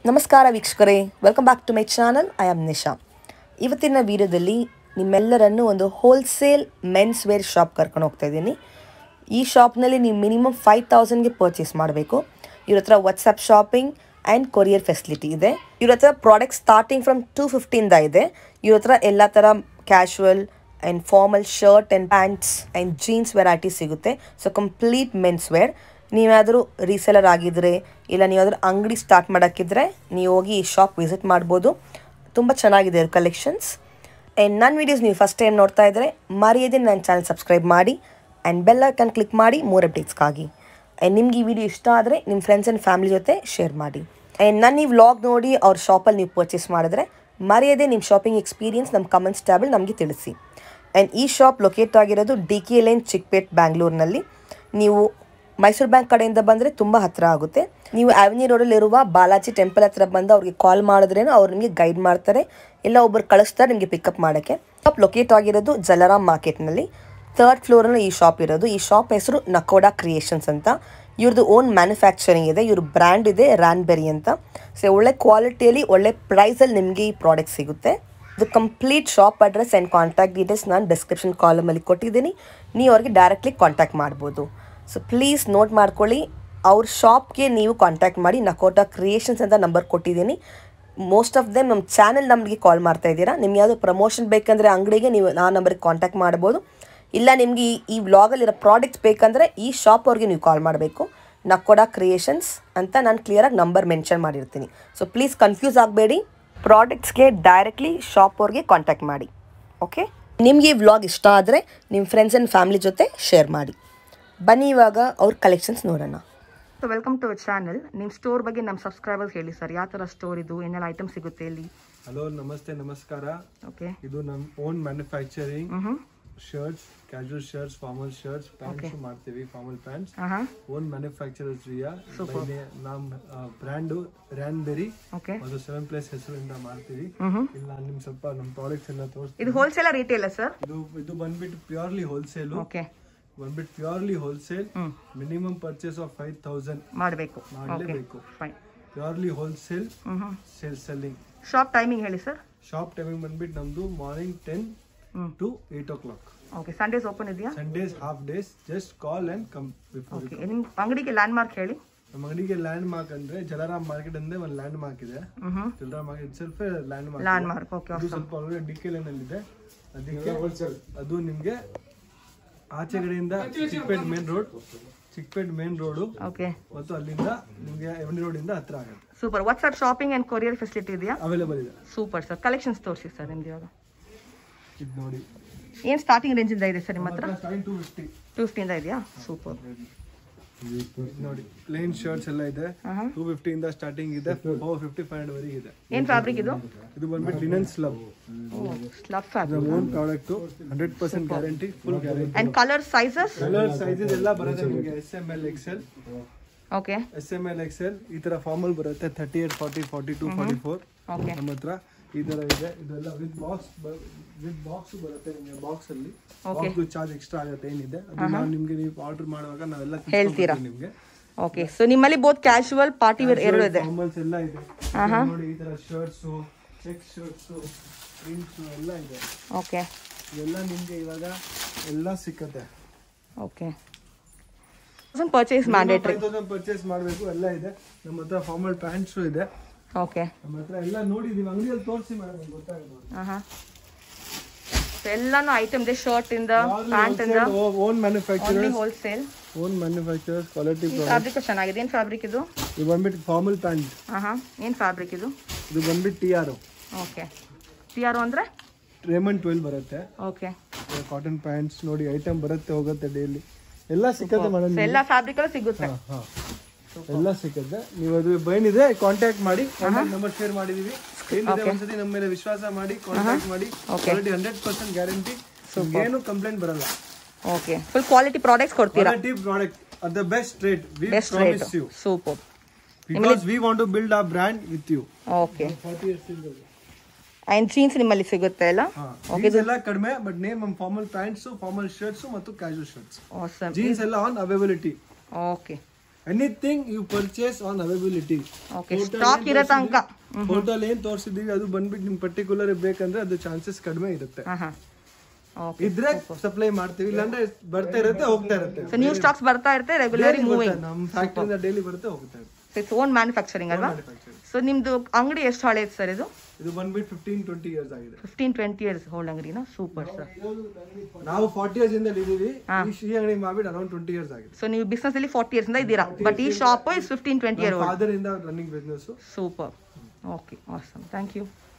ನಮಸ್ಕಾರ ವೀಕ್ಷಕರೇ welcome back to my channel I am Nisha ಇವತ್ತಿನ ವಿಡಿಯೋದಲ್ಲಿ ನಿಮ್ಮೆಲ್ಲರನ್ನು ಒಂದು ಹೋಲ್ಸೇಲ್ ಮೆನ್ಸ್ ವೇರ್ ಶಾಪ್ ಕರ್ಕೊಂಡು ಹೋಗ್ತಾ ಇದ್ದೀನಿ ಈ ಶಾಪ್ನಲ್ಲಿ ನೀವು ಮಿನಿಮಮ್ ಫೈವ್ ತೌಸಂಡ್ಗೆ ಪರ್ಚೇಸ್ ಮಾಡಬೇಕು ಇವ್ರ ಹತ್ರ WhatsApp shopping and courier facility ಇದೆ ಇವ್ರ ಹತ್ರ ಪ್ರಾಡಕ್ಟ್ ಸ್ಟಾರ್ಟಿಂಗ್ ಫ್ರಮ್ ಟೂ ಫಿಫ್ಟಿಯಿಂದ ಇದೆ ಇವ್ರ ಹತ್ರ ಎಲ್ಲ ಥರ casual and formal shirt and pants and jeans variety ಸಿಗುತ್ತೆ ಸೊ ಕಂಪ್ಲೀಟ್ ಮೆನ್ಸ್ ವೇರ್ ನೀವ್ಯಾದರೂ ರೀಸೆಲರ್ ಆಗಿದ್ರೆ ಇಲ್ಲ ನೀವಾದರೂ ಅಂಗಡಿ ಸ್ಟಾರ್ಟ್ ಮಾಡೋಕ್ಕಿದ್ರೆ ನೀವು ಹೋಗಿ ಈ ಶಾಪ್ ವಿಸಿಟ್ ಮಾಡ್ಬೋದು ತುಂಬ ಚೆನ್ನಾಗಿದೆ ಕಲೆಕ್ಷನ್ಸ್ ಆ್ಯಂಡ್ ನನ್ನ ವೀಡಿಯೋಸ್ ನೀವು ಫಸ್ಟ್ ಟೈಮ್ ನೋಡ್ತಾ ಇದ್ದರೆ ಮರೆಯದೇ ನನ್ನ ಚಾನಲ್ ಸಬ್ಸ್ಕ್ರೈಬ್ ಮಾಡಿ ಆ್ಯಂಡ್ ಬೆಲ್ ಐಕನ್ ಕ್ಲಿಕ್ ಮಾಡಿ ಮೂರು ಅಪ್ಡೇಟ್ಸ್ಗಾಗಿ ಆ್ಯಂಡ್ ನಿಮ್ಗೆ ಈ ವಿಡಿಯೋ ಇಷ್ಟ ಆದರೆ ನಿಮ್ಮ ಫ್ರೆಂಡ್ಸ್ ಆ್ಯಂಡ್ ಫ್ಯಾಮಿಲಿ ಜೊತೆ ಶೇರ್ ಮಾಡಿ ಆ್ಯಂಡ್ ನನ್ನ ಈ ವ್ಲಾಗ್ ನೋಡಿ ಅವ್ರ ಶಾಪಲ್ಲಿ ನೀವು ಪರ್ಚೇಸ್ ಮಾಡಿದ್ರೆ ಮರೆಯದೇ ನಿಮ್ಮ ಶಾಪಿಂಗ್ ಎಕ್ಸ್ಪೀರಿಯನ್ಸ್ ನಮ್ಮ ಕಮೆಂಟ್ಸ್ ಟ್ಯಾಬಲ್ ನಮಗೆ ತಿಳಿಸಿ ಆ್ಯಂಡ್ ಈ ಶಾಪ್ ಲೊಕೇಟ್ ಆಗಿರೋದು ಡಿ ಕೆ ಲೈನ್ ಚಿಕ್ಪೇಟ್ ಬ್ಯಾಂಗ್ಳೂರಿನಲ್ಲಿ ನೀವು ಮೈಸೂರು ಬ್ಯಾಂಕ್ ಕಡೆಯಿಂದ ಬಂದರೆ ತುಂಬ ಹತ್ತಿರ ಆಗುತ್ತೆ ನೀವು ಆವೆನ್ಯೂ ರೋಡಲ್ಲಿರುವ ಬಾಲಾಜಿ ಟೆಂಪಲ್ ಹತ್ರ ಬಂದು ಅವ್ರಿಗೆ ಕಾಲ್ ಮಾಡಿದ್ರೇನು ಅವ್ರು ನಿಮಗೆ ಗೈಡ್ ಮಾಡ್ತಾರೆ ಇಲ್ಲ ಒಬ್ಬರು ಕಳಿಸ್ತಾರೆ ನಿಮಗೆ ಪಿಕಪ್ ಮಾಡೋಕ್ಕೆ ಶಾಪ್ ಲೊಕೇಟ್ ಆಗಿರೋದು ಜಲರಾಮ್ ಮಾರ್ಕೆಟ್ನಲ್ಲಿ ಥರ್ಡ್ ಫ್ಲೋರಲ್ಲಿ ಈ ಶಾಪ್ ಇರೋದು ಈ ಶಾಪ್ ಹೆಸರು ನಕೋಡಾ ಕ್ರಿಯೇಷನ್ಸ್ ಅಂತ ಇವ್ರದ್ದು ಓನ್ ಮ್ಯಾನುಫ್ಯಾಕ್ಚರಿಂಗ್ ಇದೆ ಇವ್ರ ಬ್ರ್ಯಾಂಡ್ ಇದೆ ರ್ಯಾನ್ಬೆರಿ ಅಂತ ಸೊ ಒಳ್ಳೆ ಕ್ವಾಲಿಟಿಯಲ್ಲಿ ಒಳ್ಳೆ ಪ್ರೈಸಲ್ಲಿ ನಿಮಗೆ ಈ ಪ್ರಾಡಕ್ಟ್ ಸಿಗುತ್ತೆ ಇದು complete shop address and contact details ನಾನು ಡಿಸ್ಕ್ರಿಪ್ಷನ್ ಕಾಲಮಲ್ಲಿ ಕೊಟ್ಟಿದ್ದೀನಿ ನೀವು ಅವ್ರಿಗೆ ಡೈರೆಕ್ಟ್ಲಿ ಕಾಂಟ್ಯಾಕ್ಟ್ ಮಾಡ್ಬೋದು ಸೊ ಪ್ಲೀಸ್ ನೋಟ್ ಮಾಡ್ಕೊಳ್ಳಿ ಅವ್ರ ಶಾಪ್ಗೆ ನೀವು ಕಾಂಟ್ಯಾಕ್ಟ್ ಮಾಡಿ ನಕೋಟಾ ಕ್ರಿಯೇಷನ್ಸ್ ಅಂತ ನಂಬರ್ ಕೊಟ್ಟಿದ್ದೀನಿ ಮೋಸ್ಟ್ ಆಫ್ ದೆಮ್ ನಮ್ಮ ಚಾನಲ್ ನಮಗೆ ಕಾಲ್ ಮಾಡ್ತಾ ಇದ್ದೀರಾ ನಿಮ್ಗೆ ಯಾವುದೋ ಪ್ರಮೋಷನ್ ಬೇಕಂದರೆ ಅಂಗಡಿಗೆ ನೀವು ಆ ನಂಬರ್ಗೆ ಕಾಂಟ್ಯಾಕ್ಟ್ ಮಾಡ್ಬೋದು ಇಲ್ಲ ನಿಮಗೆ ಈ ಈ ವ್ಲಾಗಲ್ಲಿರೋ ಪ್ರಾಡಕ್ಟ್ಸ್ ಬೇಕಂದರೆ ಈ ಶಾಪ್ ಅವ್ರಿಗೆ ನೀವು ಕಾಲ್ ಮಾಡಬೇಕು ನಕೋಡಾ ಕ್ರಿಯೇಷನ್ಸ್ ಅಂತ ನಾನು ಕ್ಲಿಯರಾಗಿ ನಂಬರ್ ಮೆನ್ಷನ್ ಮಾಡಿರ್ತೀನಿ ಸೊ ಪ್ಲೀಸ್ ಕನ್ಫ್ಯೂಸ್ ಆಗಬೇಡಿ ಪ್ರಾಡಕ್ಟ್ಸ್ಗೆ ಡೈರೆಕ್ಟ್ಲಿ ಶಾಪ್ ಅವ್ರಿಗೆ ಕಾಂಟ್ಯಾಕ್ಟ್ ಮಾಡಿ ಓಕೆ ನಿಮಗೆ ಈ ವ್ಲಾಗ್ ಇಷ್ಟ ಆದರೆ ನಿಮ್ಮ ಫ್ರೆಂಡ್ಸ್ ಆ್ಯಂಡ್ ಫ್ಯಾಮಿಲಿ ಜೊತೆ ಶೇರ್ ಮಾಡಿ ಬನ್ನಿ ಇವಾಗ ಅವ್ರ ಕಲೆಕ್ಷನ್ಸ್ ನೋಡೋಣ so welcome to our channel ನಿಮ್ಮ ಸ್ಟೋರ್ ಬಗ್ಗೆ ನಮ್ಮ ಸಬ್ಸ್ಕ್ರೈಬರ್ಸ್ ಹೇಳಿ ಸರ್ ಯಾವ ಥರ ಸ್ಟೋರ್ ಇದು ಏನೆಲ್ಲ ಐಟಮ್ ಸಿಗುತ್ತೆ ಇಲ್ಲಿ ಹಲೋ ನಮಸ್ತೆ ನಮಸ್ಕಾರ ಓಕೆ ಇದು ನಮ್ own manufacturing shirts casual shirts formal shirts pants ಮಾಡ್ತೀವಿ ಫಾರ್ಮಲ್ ಪ್ಯಾಂಟ್ಸ್ ಹಾಂ ಹಾಂ ಓನ್ ಮ್ಯಾನುಫ್ಯಾಕ್ಚರರ್ಸ್ ರಿಯಾ ನಮ್ ಬ್ರ್ಯಾಂಡ್ ರ್ಯಾನ್ ಬೆರಿ ಓಕೆ ಅದು ಸೆವೆನ್ ಪ್ಲೇಸ್ ಹೆಸರಿಂದ ಮಾಡ್ತೀವಿ ಹ್ಞೂ ಇಲ್ಲ ನಿಮ್ ಸ್ವಲ್ಪ ನಮ್ ಪ್ರಾಡಕ್ಟ್ಸ್ ಎಲ್ಲ ತೋರಿಸ್ತೀವಿ ಇದು ಹೋಲ್ಸೇಲ ರಿಟೇಲ ಸರ್ ಇದು ಇದು ಬಂದ್ಬಿಟ್ಟು ಪ್ಯೂರ್ಲಿ ಹೋಲ್ಸೇಲ್ ಓಕೆ ಬಂದ್ಬಿಟ್ಟು purely wholesale hmm. Minimum purchase of five thousand ಮಾಡಬೇಕು ಮಾಡಲೇಬೇಕು ಫೈನ್ ಪ್ಯೂರ್ಲಿ ಹೋಲ್ಸೇಲ್ ಹ್ಞೂ ಹ್ಞೂ ಸೇಲ್ ಸೆಲ್ಲಿಂಗ್ ಶಾಪ್ ಟೈಮಿಂಗ್ ಹೇಳಿ ಸರ್ ಶಾಪ್ ಟೈಮಿಂಗ್ ಬಂದ್ಬಿಟ್ಟು ನಮ್ದು ಮಾರ್ನಿಂಗ್ ಟೆನ್ ಹ್ಞೂ to eight o'clock okay Sundays open ಇದೆಯಾ Sundays half days just call and come before okay ನಿಮ್ಮ ಅಂಗಡಿಗೆ ಲ್ಯಾಂಡ್ ಮಾರ್ಕ್ ಹೇಳಿ ನಮ್ಮ ಅಂಗಡಿಗೆ ಲ್ಯಾಂಡ್ ಮಾರ್ಕ್ ಅಂದ್ರೆ ಜಲರಾಮ್ ಮಾರ್ಕೆಟ್ ಅಂದ್ರೆ ಒಂದು ಲ್ಯಾಂಡ್ ಮಾರ್ಕ್ ಇದೆ ಹ್ಞೂ ಹ್ಞೂ ಜಲರಾಮ್ ಮಾರ್ಕೆಟ್ ಸ್ವಲ್ಪ landmark landmark okay ಅದು ಸ್ವಲ್ಪ ಒಳಗಡೆ ಡಿ ಕೆ ಲೈನ್ ಅಲ್ಲಿ ಇದೆ ಅದಕ್ಕೆ ಅದು ನಿಮ್ಗೆ ಆಚೆ ಕಡೆಯಿಂದ Chickpet main road Chickpet main road okay ಮತ್ತು ಅಲ್ಲಿಂದ ನಿಮ್ಗೆ ಎವನಿ ರೋಡ್ ಇಂದ ಹತ್ರ ಆಗುತ್ತೆ super WhatsApp shopping and courier facility ಇದೆಯಾ ಅವೈಲೇಬಲ್ ಇದೆ ಸೂಪರ್ ಸರ್ ಕಲೆಕ್ಷನ್ಸ್ ತೋರಿಸಿ ಸರ್ ನಿಮ್ದು ಇವಾಗ ಇದು ನೋಡಿ ಏನು ಸ್ಟಾರ್ಟಿಂಗ್ ರೇಂಜಿಂದ ಇದೆ ಸರ್ ನಿಮ್ಮ ಹತ್ರ ಸ್ಟಾರ್ಟಿಂಗ್ ಟು ಫಿಫ್ಟಿ ಟೂ ಫಿಫ್ಟಿಯಿಂದ ಇದೆಯಾ ಸೂಪರ್ ನೋಡಿ ಪ್ಲೇನ್ ಶರ್ಟ್ಸ್ ಎಲ್ಲ ಇದೆ ಹಾಂ ಟೂ ಫಿಫ್ಟಿ ಇಂದ ಸ್ಟಾರ್ಟಿಂಗ್ ಇದೆ ಫೋರ್ ಫಿಫ್ಟಿ ಫೈವ್ ಹಂಡ್ರೆಡ್ ವರೆಗೆ ಇದೆ ಏನು ಫ್ಯಾಬ್ರಿಕ್ ಇದು ಇದು ಬಂದ್ಬಿಟ್ಟು linen slub slub fabric own product hundred percent guarantee full guarantee and colour sizes colour sizes ಎಲ್ಲ ಬರುತ್ತೆ ನಿಮಗೆ S M L XL okay S M L XL ಈ ತರ ಫಾರ್ಮಲ್ ಬರುತ್ತೆ thirty eight forty forty to forty four okay ನಮ್ಮ ಹತ್ರ ಈ ತರ ಇದೆ ಇದೆಲ್ಲ ವಿತ್ ಬಾಕ್ಸ್ ವಿತ್ ಬಾಕ್ಸ್ ಬರುತ್ತೆ ನಿಮಗೆ ಬಾಕ್ಸ್ ಅಲ್ಲಿ ಬಾಕ್ಸ್ ಚಾರ್ಜ್ ಎಕ್ಸ್ಟ್ರಾ ಆಗುತ್ತೆ ಏನಿದೆ ಅದು ನಾವು ನಿಮ್ಗೆ ನೀವು ಆರ್ಡರ್ ಮಾಡುವಾಗ ನಾವೆಲ್ಲ ಹೇಳ್ತೀರಾ? ನಿಮ್ಗೆ ಓಕೆ ಸೊ ನಿಮ್ಮಲ್ಲಿ ಬೋತ್ ಕ್ಯಾಶುವಲ್ ಪಾರ್ಟಿ ವೇರ್ ಎರಡು ಇದೆ ಫಾರ್ಮಲ್ಸ್ ಎಲ್ಲ ಇದೆ ನೋಡಿ ಈ ತರ ಶರ್ಟ್ಸ್ ಚೆಕ್ ಶರ್ಟ್ಸ್ ಪ್ರಿಂಟ್ಸ್ ಎಲ್ಲ ಇದೆ ಓಕೆ ಇವೆಲ್ಲ ನಿಮ್ಗೆ ಇವಾಗ ಎಲ್ಲ ಸಿಕ್ಕತ್ತೆ okay purchase mandatory five thousand purchase ಮಾಡಬೇಕು ಎಲ್ಲ ಇದೆ ನಮ್ಮ ಹತ್ರ ಫಾರ್ಮಲ್ ಪ್ಯಾಂಟ್ಸ್ ಇದೆ ಓಕೆ ನಮ್ಮ ಹತ್ರ ಎಲ್ಲ ನೋಡಿದೀವಿ ಅಂಗಡಿಯಲ್ಲಿ ತೋರಿಸಿ ಮೇಡಮ್ ಗೊತ್ತಾಗುತ್ತೆ ಹಾಂ ಹಾಂ ಎಲ್ಲಾನು ಐಟಮ್ ಇದೆ ಶರ್ಟ್ ಇಂದ ಪ್ಯಾಂಟ್ ಇಂದ own manufacture only wholesale own manufacturers quality fabric ಚೆನ್ನಾಗಿದೆ ಏನು ಫ್ಯಾಬ್ರಿಕ್ ಇದು ಇದು ಬಂದ್ಬಿಟ್ಟು ಫಾರ್ಮಲ್ ಪ್ಯಾಂಟ್ ಹಾಂ ಹಾಂ ಏನು ಫ್ಯಾಬ್ರಿಕ್ ಇದು ಇದು ಬಂದ್ಬಿಟ್ಟು T R okay T R ಅಂದರೆ ರೇಮನ್ ಟ್ವೆಲ್ ಬರುತ್ತೆ ಓಕೆ ಕಾಟನ್ ಪ್ಯಾಂಟ್ಸ್ ನೋಡಿ ಐಟಮ್ ಬರುತ್ತೆ ಹೋಗುತ್ತೆ ಡೈಲಿ ಎಲ್ಲ ಸಿಕ್ಕತ್ತೆ ಮೇಡಮ್ ಸೊ ಎಲ್ಲ ಫ್ಯಾಬ್ರಿಕ್ ಎಲ್ಲ ಸಿಗುತ್ತೆ ಹಾ ಎಲ್ಲ ಸಿಕ್ಕತ್ತೆ ನೀವು ಅದು ಏನಿದೆ ಕಾಂಟ್ಯಾಕ್ಟ್ ಮಾಡಿ ಕಾಂಟ್ಯಾಕ್ಟ್ ನಂಬರ್ ಶೇರ್ ಮಾಡಿದೀವಿ ಏನಿದೆ ಒಂದ್ಸತಿ ನಮ್ಮ ಮೇಲೆ ವಿಶ್ವಾಸ ಮಾಡಿ ಕಾಂಟ್ಯಾಕ್ಟ್ ಮಾಡಿ ಕ್ವಾಲಿಟಿ ಹಂಡ್ರೆಡ್ ಪರ್ಸೆಂಟ್ ಗ್ಯಾರಂಟಿ ಏನು ಕಂಪ್ಲೇಂಟ್ ಬರಲ್ಲ ಓಕೆ ಫುಲ್ ಕ್ವಾಲಿಟಿ ಪ್ರಾಡಕ್ಟ್ಸ್ ಕೊಡ್ತೀರಾ quality product at the best rate we best rate promise you super because we want to build a brand with you okay and jeans ನಿಮ್ಮಲ್ಲಿ ಸಿಗುತ್ತೆ ಅಲ್ಲ jeans ಎಲ್ಲ ಕಡಿಮೆ but name ನಮ್ಮ formal pants formal shirts ಮತ್ತು casual shirts awesome jeans ಎಲ್ಲ on availability okay anything you purchase on availability okay stock ಇರೋ ತನಕ ಹೋಟೆಲ್ ಏನ್ ತೋರಿಸಿದೀವಿ ಅದು ಬಂದ್ಬಿಟ್ಟು ನಿಮ್ ಪರ್ಟಿಕ್ಯುಲರ್ ಬೇಕಂದ್ರೆ ಅದು ಚಾನ್ಸಸ್ ಕಡಿಮೆ ಇರುತ್ತೆ ಹಾಂ ಹಾಂ ಓಕೆ ಇದ್ರೆ ಸಪ್ಲೈ ಮಾಡ್ತೀವಿ ಇಲ್ಲಾಂದ್ರೆ ಬರ್ತಾ ಇರುತ್ತೆ ಹೋಗ್ತಾ ಇರುತ್ತೆ ಸೊ ನ್ಯೂ ಸ್ಟಾಕ್ಸ್ ಬರ್ತಾ ಇರುತ್ತೆ ರೆಗ್ಯುಲರ್ಲಿ ಮೂವಿಂಗ್ ನಮ್ಮ ಫ್ಯಾಕ್ಟ್ರಿಯಿಂದ ಡೈಲಿ ಬರುತ್ತೆ ಹೋಗ್ತಾ ಇರುತ್ತೆ ಸೊ ಇಟ್ಸ್ ಓನ್ ಮ್ಯಾನುಫ್ಯಾಕ್ಚರಿಂಗ್ ಅಲ್ವಾ Manufacturing. ಸೊ ನಿಮ್ದು ಅಂಗಡಿ ಎಷ್ಟು ಹಳೆ ಸರ್ ಇದು ಇದು ಬಂದ್ಬಿಟ್ಟು ಫಿಫ್ಟೀನ್ ಟ್ವೆಂಟಿ ಇಯರ್ಸ್ ಆಗಿದೆ ಫಿಫ್ಟೀನ್ ಟ್ವೆಂಟಿ ಇಯರ್ಸ್ ಹೋಲ್ಡ್ ಅಂಗಡಿನ ಸೂಪರ್ ಸರ್ ನಾವು ಫಾರ್ಟಿ ಇಯರ್ಸ್ ಇಂದ ಇದೀವಿ ಈ ಶ್ರೀ ಅಂಗಡಿ ಮಾಡ್ಬಿಟ್ಟು ಅರೌಂಡ್ ಟ್ವೆಂಟಿ ಇಯರ್ಸ್ ಆಗಿದೆ ಸೊ ನೀವು ಬಿಸ್ನೆಸ್ ಅಲ್ಲಿ ಫಾರ್ಟಿ ಇಯರ್ಸ್ ಇಂದ ಇದ್ದೀರಾ ಬಟ್ ಈ shop is fifteen twenty year father ಇಂದ running business super okay awesome thank you